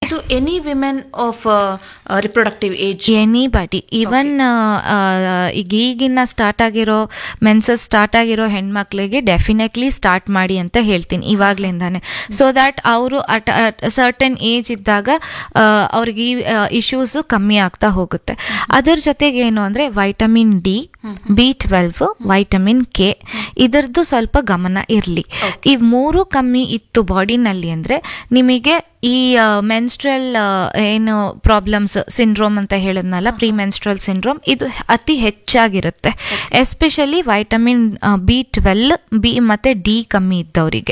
ಇದು any women of reproductive age any ಬಡಿ ಈವನ್ ಈಗ ಈಗಿನ ಸ್ಟಾರ್ಟ್ ಆಗಿರೋ ಮೆನ್ಸಸ್ ಸ್ಟಾರ್ಟ್ ಆಗಿರೋ ಹೆಣ್ಮಕ್ಳಿಗೆ ಡೆಫಿನೆಟ್ಲಿ ಸ್ಟಾರ್ಟ್ ಮಾಡಿ ಅಂತ ಹೇಳ್ತೀನಿ ಇವಾಗ್ಲಿಂದಾನೆ ಸೊ ದ್ಯಾಟ್ ಅವರು ಅಟ್ ಸರ್ಟನ್ ಏಜ್ ಇದ್ದಾಗ ಆ, ಅವ್ರಿಗೆ ಈ ಇಶ್ಯೂಸ್ ಕಮ್ಮಿ ಆಗ್ತಾ ಹೋಗುತ್ತೆ ಅದರ ಜೊತೆಗೆ ಏನು ಅಂದ್ರೆ vitamin D B twelve vitamin K ಇದರದ್ದು ಸ್ವಲ್ಪ ಗಮನ ಇರಲಿ ಈ ಮೂರು ಕಮ್ಮಿ ಇತ್ತು ಬಾಡಿನಲ್ಲಿ ಅಂದ್ರೆ ನಿಮಗೆ ಈ ಮೆನ್ಸ್ಟ್ರಲ್ ಏನು ಪ್ರಾಬ್ಲಮ್ಸ್ ಸಿಂಡ್ರೋಮ್ ಅಂತ ಹೇಳಿದ್ನಲ್ಲ ಪ್ರೀ ಮೆನ್ಸ್ಟ್ರಲ್ ಸಿಂಡ್ರೋಮ್ ಇದು ಅತಿ ಹೆಚ್ಚಾಗಿರುತ್ತೆ especially vitamin B twelve B ಮತ್ತೆ ಡಿ ಕಮ್ಮಿ ಇದ್ದವರಿಗೆ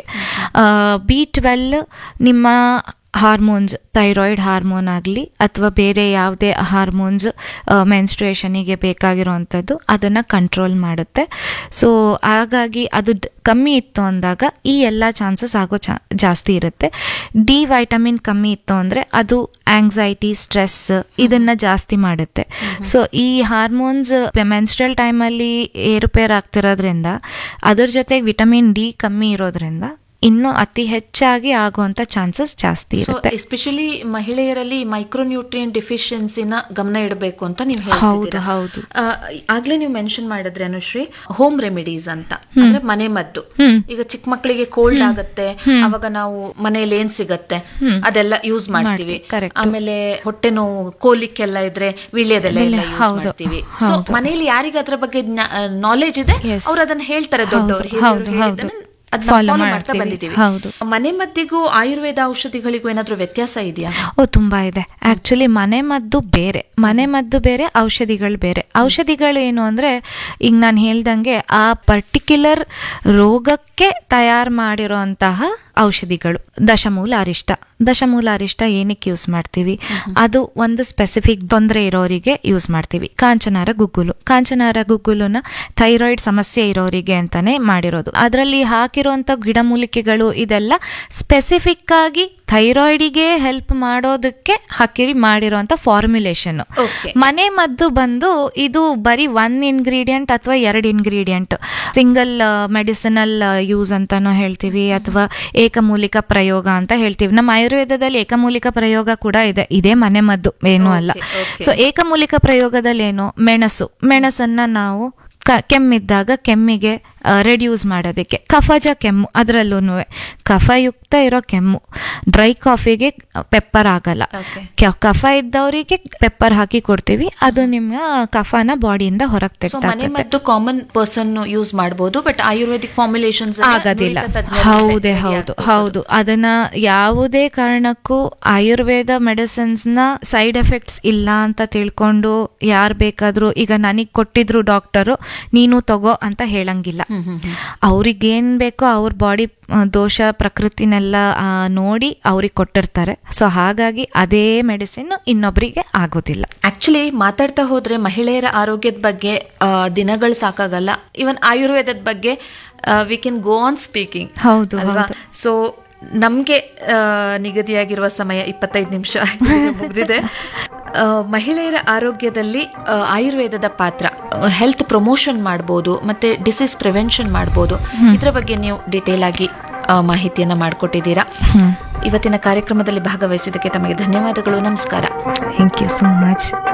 ಬಿ ಟ್ವೆಲ್ ನಿಮ್ಮ ಹಾರ್ಮೋನ್ಸ್ ಥೈರಾಯ್ಡ್ ಹಾರ್ಮೋನ್ ಆಗಲಿ ಅಥವಾ ಬೇರೆ ಯಾವುದೇ ಹಾರ್ಮೋನ್ಸ್ ಮೆನ್ಸ್ಟ್ರೇಷನಿಗೆ ಬೇಕಾಗಿರುವಂಥದ್ದು ಅದನ್ನು ಕಂಟ್ರೋಲ್ ಮಾಡುತ್ತೆ ಸೊ ಹಾಗಾಗಿ ಅದು ಡ್- ಕಮ್ಮಿ ಇತ್ತು ಅಂದಾಗ ಈ ಎಲ್ಲ ಚಾನ್ಸಸ್ ಆಗೋ ಚಾ ಜಾಸ್ತಿ ಇರುತ್ತೆ ಡಿ ವೈಟಮಿನ್ ಕಮ್ಮಿ ಇತ್ತು ಅಂದರೆ ಅದು ಆಂಗ್ಸೈಟಿ ಸ್ಟ್ರೆಸ್ ಇದನ್ನ ಜಾಸ್ತಿ ಮಾಡುತ್ತೆ ಸೊ ಈ ಹಾರ್ಮೋನ್ಸ್ ಮೆನ್ಸ್ಟ್ರಲ್ ಟೈಮಲ್ಲಿ ಏರುಪೇರು ಆಗ್ತಿರೋದ್ರಿಂದ ಅದ್ರ ಜೊತೆಗೆ ವಿಟಮಿನ್ ಡಿ ಕಮ್ಮಿ ಇರೋದ್ರಿಂದ ಇನ್ನೂ ಅತಿ ಹೆಚ್ಚಾಗಿ ಆಗುವಂತ ಚಾನ್ಸಸ್ ಜಾಸ್ತಿ ಇರುತ್ತೆ ಎಸ್ಪೆಷಲಿ ಮಹಿಳೆಯರಲ್ಲಿ ಮೈಕ್ರೋನ್ಯೂಟ್ರಿಯನ್ ಡಿಫಿಷಿಯನ್ಸಿನ ಗಮನ ಇಡಬೇಕು ಅಂತ ನೀವು ಹೌದು ಹೇಳ್ತಿದ್ದೀರಾ ಹೌದು ಆ, ಆಗ್ಲೇ ನೀವು ಮೆನ್ಷನ್ ಮಾಡಿದ್ರೆ ಅನುಶ್ರೀ ಹೋಮ್ ರೆಮಿಡೀಸ್ ಅಂತ ಅಂದ್ರೆ ಮನೆ ಮದ್ದು ಹ್ಮ್. ಈಗ ಚಿಕ್ಕ ಮಕ್ಕಳಿಗೆ ಕೋಲ್ಡ್ ಆಗತ್ತೆ ಅವಾಗ ನಾವು ಮನೆಯಲ್ಲಿ ಏನ್ ಸಿಗತ್ತೆ ಅದೆಲ್ಲ ಯೂಸ್ ಮಾಡ್ತೀವಿ correct. ಆಮೇಲೆ ಹೊಟ್ಟೆ ನೋವು ಕೋಲಿಕ್ಕೆಲ್ಲ ಇದ್ರೆ ವೀಳ್ಯದೆಲೆ ಎಲ್ಲ ಯೂಸ್ ಹೌದು, ಮಾಡ್ತೀವಿ ಸೊ ಮನೆಯಲ್ಲಿ ಯಾರಿಗೆ ಅದ್ರ ಬಗ್ಗೆ ನಾಲೆಜ್ ಇದೆ Yes. ಅವ್ರು ಅದನ್ನ ಹೇಳ್ತಾರೆ ದೊಡ್ಡವರು ಹೌದು, ಹೌದು. ಅದನ್ನ Follow follow ಮಾಡ್ತಾ ಮಾಡ್ತೀವಿ. ಬಂದಿದ್ದೀವಿ ಹೌದು. ಮನೆ ಮದ್ದಿಗೂ ಆಯುರ್ವೇದ ಔಷಧಿಗಳಿಗೂ ಏನಾದ್ರೂ ವ್ಯತ್ಯಾಸ ಇದೆಯಾ ಓ ತುಂಬಾ ಇದೆ ಆಕ್ಚುಲಿ ಮನೆ ಮದ್ದು ಬೇರೆ ಮನೆ ಮದ್ದು ಬೇರೆ ಔಷಧಿಗಳು ಬೇರೆ ಔಷಧಿಗಳು ಏನು ಅಂದ್ರೆ ಈಗ ನಾನು ಹೇಳ್ದಂಗೆ ಆ ಪರ್ಟಿಕ್ಯುಲರ್ ರೋಗಕ್ಕೆ ತಯಾರು ಮಾಡಿರೋಂತಹ ಔಷಧಿಗಳು ದಶಮೂಲ ಅರಿಷ್ಟ ದಶಮೂಲ ಅರಿಷ್ಟ ಏನಕ್ಕೆ ಯೂಸ್ ಮಾಡ್ತೀವಿ ಅದು ಒಂದು ಸ್ಪೆಸಿಫಿಕ್ ತೊಂದರೆ ಇರೋರಿಗೆ ಯೂಸ್ ಮಾಡ್ತೀವಿ ಕಾಂಚನಾರ ಗುಗ್ಗುಲು ಕಾಂಚನಾರ ಗುಗ್ಗುಲುನ ಥೈರಾಯ್ಡ್ ಸಮಸ್ಯೆ ಇರೋರಿಗೆ ಅಂತಾನೆ ಮಾಡಿರೋದು ಅದರಲ್ಲಿ ಹಾಕಿರುವಂತ ಗಿಡಮೂಲಿಕೆಗಳು ಇದೆಲ್ಲ ಸ್ಪೆಸಿಫಿಕ್ ಆಗಿ ಥೈರಾಯ್ಡಿಗೆ ಹೆಲ್ಪ್ ಮಾಡೋದಕ್ಕೆ ಹಾಕಿರಿ ಮಾಡಿರೋಂಥ ಫಾರ್ಮುಲೇಷನ್ Okay. ಮನೆ ಮದ್ದು ಬಂದು ಇದು ಬರೀ ಒನ್ ಇನ್ಗ್ರೀಡಿಯಂಟ್ ಅಥವಾ ಎರಡು ಇನ್ಗ್ರೀಡಿಯಂಟ್ ಸಿಂಗಲ್ ಮೆಡಿಸಿನಲ್ ಯೂಸ್ ಅಂತಾನೂ ಹೇಳ್ತೀವಿ ಅಥವಾ ಏಕಮೂಲಿಕ ಪ್ರಯೋಗ ಅಂತ ಹೇಳ್ತೀವಿ ನಮ್ಮ ಆಯುರ್ವೇದದಲ್ಲಿ ಏಕಮೂಲಿಕ ಪ್ರಯೋಗ ಕೂಡ ಇದೆ ಇದೇ ಮನೆ ಮದ್ದು ಏನೂ ಅಲ್ಲ Okay, okay. ಸೊ ಏಕಮೂಲಿಕ ಪ್ರಯೋಗದಲ್ಲಿ ಏನು ಮೆಣಸು ಮೆಣಸನ್ನ ನಾವು ಕ- ಕೆಮ್ಮಿದ್ದಾಗ ಕೆಮ್ಮಿಗೆ ರೆಡ್ಯೂಸ್ ಮಾಡೋದಕ್ಕೆ ಕಫಜ ಕೆಮ್ಮು ಅದರಲ್ಲೂ ಕಫಯುಕ್ತ ಇರೋ ಕೆಮ್ಮು ಡ್ರೈ ಕಾಫಿಗೆ ಪೆಪ್ಪರ್ ಆಗಲ್ಲ Okay. ಕ- ಕಫ ಇದ್ದವರಿಗೆ ಪೆಪ್ಪರ್ ಹಾಕಿ ಕೊಡ್ತೀವಿ ಅದು ನಿಮ್ಮ ಕಫನ ಬಾಡಿಯಿಂದ ಹೊರಗೆ ಸೊ ಮನೆ ತೆಗ್ದಾಕತ್ತೆ ಮದ್ದು ಕಾಮನ್ ಪರ್ಸನ್ ಯೂಸ್ ಮಾಡಬಹುದು ಬಟ್ ಆಯುರ್ವೇದಿಕ್ ಫಾರ್ಮುಲೇಷನ್ಸ್ ಆಗೋದಿಲ್ಲ ಹೌದೇ ಹೌದು ಹೌದು ಅದನ್ನ ಯಾವುದೇ ಕಾರಣಕ್ಕೂ ಆಯುರ್ವೇದ ಮೆಡಿಸಿನ್ಸ್ ನ ಸೈಡ್ ಎಫೆಕ್ಟ್ಸ್ ಇಲ್ಲ ಅಂತ ತಿಳ್ಕೊಂಡು ಯಾರು ಬೇಕಾದ್ರೂ ಈಗ ನನಗೆ ಕೊಟ್ಟಿದ್ರು ಡಾಕ್ಟರು ನೀನು ತಗೋ ಅಂತ ಹೇಳಂಗಿಲ್ಲ ಅವ್ರಿಗೇನ್ ಬೇಕೋ ಅವ್ರ ಬಾಡಿ ದೋಷ ಪ್ರಕೃತಿನೆಲ್ಲ ಆ, ನೋಡಿ ಅವ್ರಿಗೆ ಕೊಟ್ಟಿರ್ತಾರೆ ಸೊ ಹಾಗಾಗಿ ಅದೇ ಮೆಡಿಸಿನ್ ಇನ್ನೊಬ್ರಿಗೆ ಆಗೋದಿಲ್ಲ ಆಕ್ಚುಲಿ ಮಾತಾಡ್ತಾ ಹೋದ್ರೆ ಮಹಿಳೆಯರ ಆರೋಗ್ಯದ ಬಗ್ಗೆ ದಿನಗಳು ಸಾಕಾಗಲ್ಲ ಇವನ್ ಆಯುರ್ವೇದದ ಬಗ್ಗೆ we can go on speaking ಹೌದು, ಅಲ್ವಾ ಹೌದು. ಸೊ ನಮ್ಗೆ ಆ, ನಿಗದಿಯಾಗಿರುವ ಸಮಯ ಇಪ್ಪತ್ತೈದು ನಿಮಿಷ ಮುಗಿದಿದೆ ಆ, ಮಹಿಳೆಯರ ಆರೋಗ್ಯದಲ್ಲಿ ಆ, ಆಯುರ್ವೇದದ ಪಾತ್ರ ಹೆಲ್ತ್ ಪ್ರಮೋಷನ್ ಮಾಡ್ಬೋದು ಮತ್ತೆ ಡಿಸೀಸ್ ಪ್ರಿವೆನ್ಷನ್ ಮಾಡ್ಬೋದು ಇದ್ರ ಬಗ್ಗೆ ನೀವು ಡಿಟೇಲ್ ಆಗಿ ಆ, ಮಾಹಿತಿಯನ್ನ ಮಾಡಿಕೊಟ್ಟಿದ್ದೀರಾ ಇವತ್ತಿನ ಕಾರ್ಯಕ್ರಮದಲ್ಲಿ ಭಾಗವಹಿಸಿದ್ದಕ್ಕೆ ತಮಗೆ ಧನ್ಯವಾದಗಳು ನಮಸ್ಕಾರ ಥ್ಯಾಂಕ್ ಯು ಸೋ ಮಚ್